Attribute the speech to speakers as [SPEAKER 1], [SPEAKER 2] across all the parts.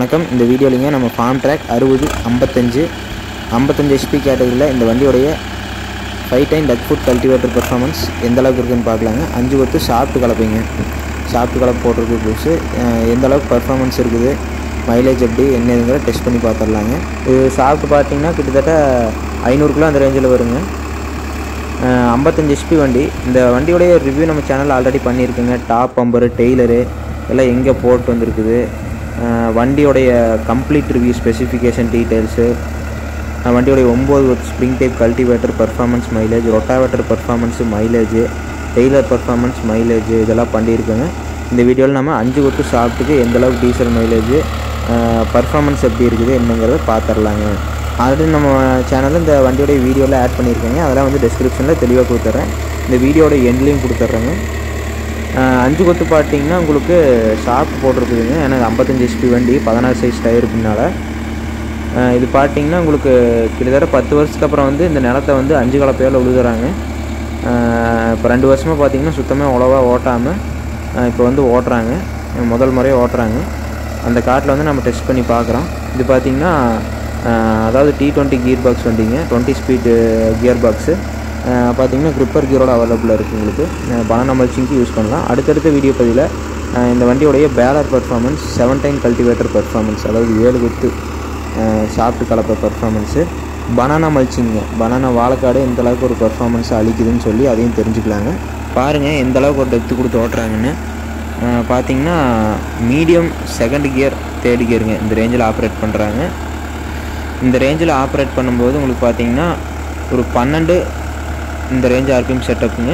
[SPEAKER 1] வணக்கம் இந்த வீடியோலிங்க நம்ம ஃபார்ம் ட்ராக் அறுபது ஐம்பத்தஞ்சு ஐம்பத்தஞ்சு ஹெச்பி கேட்டகரியில் இந்த வண்டியோடைய five time duck foot cultivator performance எந்த அளவுக்கு இருக்குன்னு பார்க்கலாங்க அஞ்சு பத்து சாப்பிட்டு கலப்பைங்க சாப்பிட்டு கலப்பு போட்டிருக்கு புதுசு எந்த அளவுக்கு பர்ஃபார்மன்ஸ் இருக்குது மைலேஜ் எப்படி என்னதுங்கிற டெஸ்ட் பண்ணி பார்த்துடலாங்க இது சாப்பிட்டு பார்த்தீங்கன்னா கிட்டத்தட்ட ஐநூறு கிலோ அந்த ரேஞ்சில் வருங்க அஹ், 55 ஹெச்பி வண்டி இந்த வண்டியோடைய ரிவ்யூ நம்ம சேனலில் ஆல்ரெடி பண்ணியிருக்குங்க டாப் பம்பரு டெய்லரு எல்லாம் எங்கே போட்டு வந்திருக்குது அஹ், வண்டியோடைய கம்ப்ளீட் ரிவ்யூ ஸ்பெசிஃபிகேஷன் டீட்டெயில்ஸு வண்டியோடைய ஒம்பது spring type cultivator performance mileage rotavator performance mileage trailer performance mileage இதெல்லாம் பண்ணியிருக்கோங்க இந்த வீடியோவில் நம்ம அஞ்சு கொத்து சாப்பிட்டுக்கு எந்த அளவுக்கு டீசல் மைலேஜ் பர்ஃபார்மன்ஸ் எப்படி இருக்குது என்னங்கிறத பார்த்துடலாங்க ஆல்ரெடி நம்ம சேனலில் இந்த வண்டியோடைய வீடியோவில் ஆட் பண்ணியிருக்கேங்க அதெல்லாம் வந்து டிஸ்கிரிப்ஷனில் தெளிவாக கொடுத்துட்றேன் இந்த வீடியோட எண்ட்லேயும் கொடுத்துட்றேங்க ஆஹ் அஞ்சு கொத்து பார்த்தீங்கன்னா உங்களுக்கு ஷாப் போட்டிருக்குதுங்க எனக்கு ஐம்பத்தஞ்சு ஹெச்பி வண்டி பதினாறு சைஸ் டயர் பின்னால் ஆஹ் இது பார்த்தீங்கன்னா உங்களுக்கு கிட்டத்தட்ட பத்து வருஷத்துக்கு அப்புறம் வந்து இந்த நிலத்தை வந்து அஞ்சு கலப்பையால் உழுதுறாங்க இப்போ ரெண்டு வருஷமாக பார்த்தீங்கன்னா சுத்தமாக உழவா ஓட்டாமல் இப்போ வந்து ஓட்டுறாங்க முதல் முறையாக ஓட்டுறாங்க அந்த காட்டில் வந்து நம்ம டெஸ்ட் பண்ணி பார்க்குறோம் இது பார்த்தீங்கன்னா ஆஹ் அதாவது டி டுவெண்ட்டி கியர் பாக்ஸ் வண்டிங்க டுவெண்ட்டி ஸ்பீடு கியர் பாக்ஸு பார்த்தீங்கன்னா க்ரிப்பர் கியரோட அவைலபிளாக இருக்குது உங்களுக்கு பனானா மல்ச்சிங்க்கு யூஸ் பண்ணலாம் அடுத்தடுத்த வீடியோ பதிவில் ஆஹ் இந்த வண்டியோடைய baler performance seven time cultivator performance அதாவது ஏழு குத்து ஆஹ் சாப்பிட்டு கலப்பை பர்ஃபார்மன்ஸு பனானா மல்ச்சிங்க பனானா வாழைக்காடு எந்த அளவுக்கு ஒரு பர்ஃபார்மன்ஸ் அளிக்குதுன்னு சொல்லி அதையும் தெரிஞ்சுக்கலாங்க பாருங்கள் எந்த அளவுக்கு ஒரு டெப்த்து கொடுத்து ஓட்டுறாங்கன்னு ஆஹ் பார்த்தீங்கன்னா மீடியம் செகண்ட் கியர் தேர்ட் கியருங்க இந்த ரேஞ்சில் ஆப்ரேட் பண்ணுறாங்க இந்த ரேஞ்சில் ஆப்ரேட் பண்ணும்போது உங்களுக்கு பார்த்தீங்கன்னா ஒரு பன்னெண்டு இந்த ரேஞ்ச் ஆர்பிஎம் செட்டப்புங்க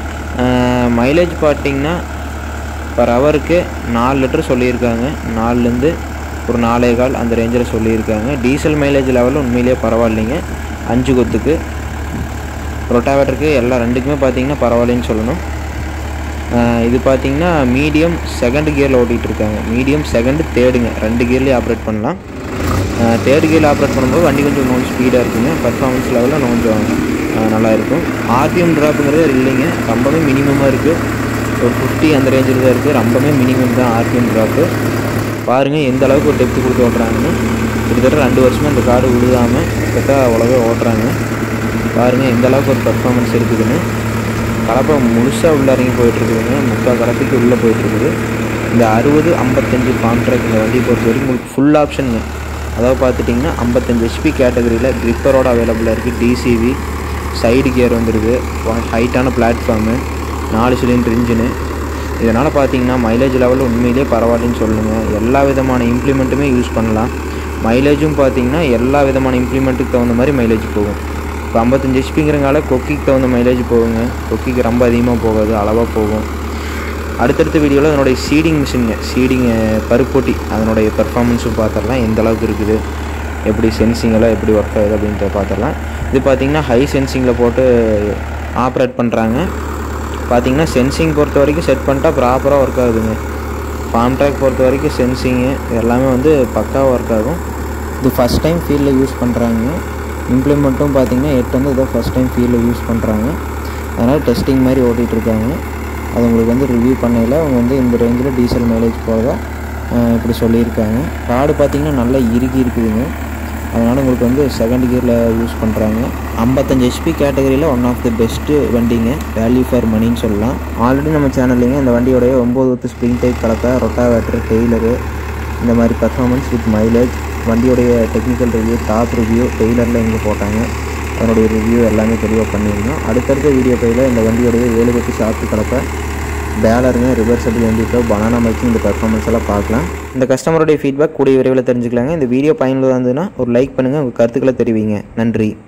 [SPEAKER 1] மைலேஜ் பார்த்தீங்கன்னா பர் ஹவருக்கு நாலு லிட்டர் சொல்லியிருக்காங்க நாலுலேருந்து ஒரு நாலே கால் அந்த ரேஞ்சில் சொல்லியிருக்காங்க டீசல் மைலேஜ் லெவலில் உண்மையிலேயே பரவாயில்லைங்க அஞ்சு கொத்துக்கு ரொட்டாவேட்டருக்கு எல்லாம் ரெண்டுக்குமே பார்த்தீங்கன்னா பரவாயில்லைன்னு சொல்லணும் ஆஹ் இது பார்த்தீங்கன்னா மீடியம் செகண்ட் கியரில் ஓட்டிகிட்டு இருக்காங்க மீடியம் செகண்ட் தேர்டுங்க ரெண்டு கியர்லேயே ஆப்ரேட் பண்ணலாம் தேர்ட் கியரில் ஆப்ரேட் பண்ணும்போது வண்டி கொஞ்சம் இன்னும் ஸ்பீடாக இருக்குங்க பர்ஃபார்மன்ஸ் லெவலில் இன்னும் கொஞ்சம் ஆஹ் நல்லா இருக்கும் ஆர்பிஎம் ட்ராப்புங்கிறது இல்லைங்க ரொம்பவே மினிமமாக இருக்குது ஒரு ஃபிஃப்டி அந்த ரேஞ்சில் தான் இருக்குது ரொம்பவே மினிமம் தான் ஆர்பிஎம் ட்ராப்பு பாருங்கள் எந்த அளவுக்கு ஒரு டெப்த்து கொடுத்து ஓட்டுறாங்கன்னு கிட்டத்தட்ட ரெண்டு வருஷமாக இந்த காடு விழுதாமல் கிட்ட உலக ஓட்டுறாங்க பாருங்கள் எந்த அளவுக்கு ஒரு பர்ஃபார்மன்ஸ் இருக்குதுன்னு கலப்பை முழுசாக உள்ள இறங்கி போயிட்டுருக்குதுங்க முக்கால் கலப்பைக்கு உள்ளே போயிட்டுருக்குது இந்த அறுபது ஐம்பத்தஞ்சு கான்ட்ராக்ட் இந்த வண்டியை பொறுத்த வரைக்கும் உங்களுக்கு ஃபுல் ஆப்ஷனுங்க அதாவது பார்த்துட்டிங்கன்னா ஐம்பத்தஞ்சு ஹெச்பி கேட்டகரியில் கிரிப்பரோட அவைலபிளாக இருக்குது டிசிவி சைடு கியர் வந்துடுது ஹைட்டான பிளாட்ஃபார்மு நாலு சிலிண்டர் இன்ஜினு இதனால் பார்த்தீங்கன்னா மைலேஜ் லெவலில் உண்மையிலேயே பரவாயில்லன்னு சொல்லுங்க எல்லா விதமான இம்ப்ளிமெண்ட்டுமே யூஸ் பண்ணலாம் மைலேஜும் பார்த்தீங்கன்னா எல்லா விதமான இம்ப்ளிமெண்ட்டுக்கு தகுந்த மாதிரி மைலேஜ் போகும் இப்போ ஐம்பத்தஞ்சு ஹெச்பிங்கிறனால கொக்கிக்கு தகுந்த மைலேஜ் போகுங்க கொக்கிக்கு ரொம்ப அதிகமாக போகாது அளவாக போகும் அடுத்தடுத்த வீடியோவில் அதனுடைய சீடிங் மிஷினுங்க சீடிங் பருப்பொட்டி அதனுடைய பெர்ஃபார்மன்ஸும் பார்த்துடலாம் எந்த அளவுக்கு இருக்குது எப்படி சென்சிங் எல்லாம் எப்படி ஒர்க் ஆகுது அப்படின்ட்டு பார்த்துடலாம் இது பார்த்தீங்கன்னா ஹை சென்சிங்கில் போட்டு ஆப்ரேட் பண்ணுறாங்க பார்த்தீங்கன்னா சென்சிங் பொறுத்த வரைக்கும் செட் பண்ணிட்டா ப்ராப்பராக ஒர்க் ஆகுதுங்க ஃபார்ம் ட்ராக் பொறுத்த வரைக்கும் சென்சிங்கு எல்லாமே வந்து பக்காவாக ஒர்க் ஆகும் இது ஃபஸ்ட் டைம் ஃபீல்டில் யூஸ் பண்ணுறாங்க இம்ப்ளிமெண்ட்டும் பார்த்தீங்கன்னா எட்டு வந்து இதை ஃபஸ்ட் டைம் ஃபீல்டில் யூஸ் பண்ணுறாங்க அதனால் டெஸ்டிங் மாதிரி ஓட்டிகிட்டு இருக்காங்க அது உங்களுக்கு வந்து ரிவ்யூ பண்ணையில் அவங்க வந்து இந்த ரேஞ்சில் டீசல் மைலேஜ் போகிறதா இப்படி சொல்லியிருக்காங்க காடு பார்த்தீங்கன்னா நல்லா இறுகி இருக்குதுங்க அதனால் உங்களுக்கு வந்து செகண்ட் கியரில் யூஸ் பண்ணுறாங்க ஐம்பத்தஞ்சு ஹெச்பி கேட்டகரியில் ஒன் ஆஃப் தி பெஸ்ட்டு வண்டிங்க வேல்யூ ஃபார் மணின்னு சொல்லலாம் ஆல்ரெடி நம்ம சேனல்லைங்க இந்த வண்டியோடைய ஒம்பது ஒத்து ஸ்ப்ரிங் டைப் கலப்பை ரொட்டாவேட்டர் டெய்லரு இந்த மாதிரி பர்ஃபார்மன்ஸ் வித் மைலேஜ் வண்டியோடைய டெக்னிக்கல் ரிவ்யூ டாப் ரிவ்யூ டெய்லரில் எங்கே போட்டாங்க அதனுடைய ரிவ்யூ எல்லாமே தெளிவாக பண்ணியிருந்தோம் அடுத்தடுத்த வீடியோ பையில் இந்த வண்டியோடைய ஏழு பத்து ஷாப்ட் கலப்பை பேலருங்க ரிவர்சபிள் வண்டிட்டோ பனானா மல்ச்சிங் இந்த பர்ஃபார்மன்ஸ் எல்லாம் பார்க்கலாம் இந்த கஸ்டமருடைய ஃபீட்பேக் கூடிய விரைவில் தெரிஞ்சுக்கலாங்க இந்த வீடியோ பயனுள்ளதாக இருந்ததுன்னா ஒரு லைக் பண்ணுங்கள் உங்கள் கருத்துக்களை தெரிவிங்க நன்றி